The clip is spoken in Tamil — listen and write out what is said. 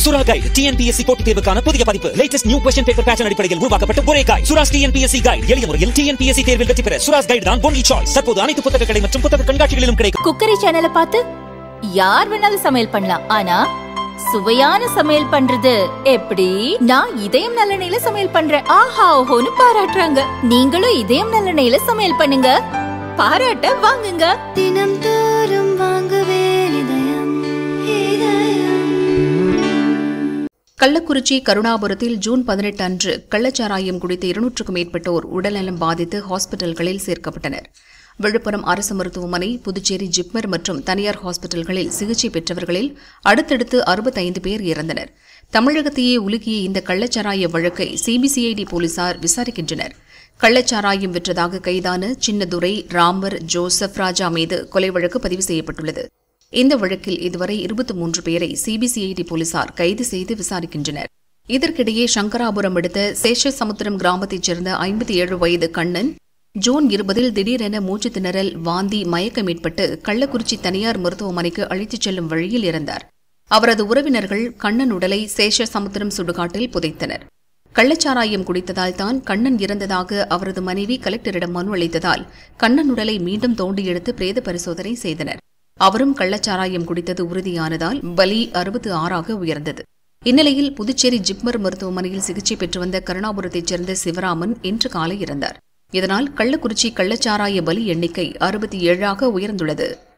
சுரா கைடு டிஎன்பிஎஸ்சி போட்டித் தேர்வுக்கான புதிய பதிப்பு latest new question paper pattern அடிப்படையில் உருவாக்கப்பட்ட ஒரே கைடு சுராஸ் டிஎன்பிஎஸ்சி கைடு எளிய முறையில் டிஎன்பிஎஸ்சி தேர்வில் வெற்றி பெற சுராஸ் கைடு தான் ஒன்லி சாய்ஸ் தற்போது அனைத்து புத்தக கடை மற்றும் புத்தக கண்காட்சிகளிலும் கிடைக்கும் குக்கரி சேனலை பார்த்து யார் வேணாலும் சமையல் பண்ணலாம் ஆனா சுவையான சமையல் பண்றது எப்படி நான் இதயம் நல்லெண்ணெயில சமையல் பண்றேன் ஆஹா ஓஹோன்னு பாராட்டுறாங்க நீங்களும் இதயம் நல்லெண்ணெயில சமையல் பண்ணுங்க பாராட்ட வாங்குங்க தினம் தோறும் வாங்குவே இதயம் இதயம் கள்ளக்குறிச்சி கருணாபுரத்தில் ஜூன் பதினெட்டு அன்று கள்ளச்சாராயம் குடித்த இருநூற்றுக்கும் மேற்பட்டோர் உடல்நலம் பாதித்து ஹாஸ்பிட்டல்களில் சேர்க்கப்பட்டனர் விழுப்புரம் அரசு மருத்துவமனை புதுச்சேரி ஜிப்மர் மற்றும் தனியார் ஹாஸ்பிட்டல்களில் சிகிச்சை பெற்றவர்களில் அடுத்தடுத்து அறுபத்தைந்து பேர் இறந்தனர் தமிழகத்தையே உலுக்கிய இந்த கள்ளச்சாராய வழக்கை சிபிசிஐடி போலீசார் விசாரிக்கின்றனர் கள்ளச்சாராயம் விற்றதாக கைதான சின்னதுரை ராமர் ஜோசப் ராஜா மீது கொலை வழக்கு பதிவு செய்யப்பட்டுள்ளது இந்த வழக்கில் இதுவரை இருபத்தி மூன்று பேரை சிபிசிஐடி போலீசார் கைது செய்து விசாரிக்கின்றனர் இதற்கிடையே சங்கராபுரம் அடுத்த சேஷசமுத்திரம் கிராமத்தைச் சேர்ந்த ஐம்பத்தி ஏழு வயது கண்ணன் ஜூன் இருபதில் திடீரென மூச்சு திணறல் வாந்தி மயக்கம் ஏற்பட்டு கள்ளக்குறிச்சி தனியார் மருத்துவமனைக்கு அழைத்துச் செல்லும் வழியில் இறந்தார் அவரது உறவினர்கள் கண்ணன் உடலை சேஷசமுத்திரம் சுடுகாட்டில் புதைத்தனர் கள்ளச்சாராயம் குடித்ததால் தான் கண்ணன் இறந்ததாக அவரது மனைவி கலெக்டரிடம் மனு அளித்ததால் கண்ணன் உடலை மீண்டும் தோண்டி எடுத்து பிரேத பரிசோதனை செய்தனர் அவரும் கள்ளச்சாராயம் குடித்தது உறுதியானதால் பலி அறுபத்து ஆறாக உயர்ந்தது இந்நிலையில் புதுச்சேரி ஜிப்மர் மருத்துவமனையில் சிகிச்சை பெற்று வந்த கருணாபுரத்தைச் சேர்ந்த சிவராமன் இன்று காலை இறந்தார் இதனால் கள்ளக்குறிச்சி கள்ளச்சாராய பலி எண்ணிக்கை அறுபத்தி ஏழாக உயர்ந்துள்ளது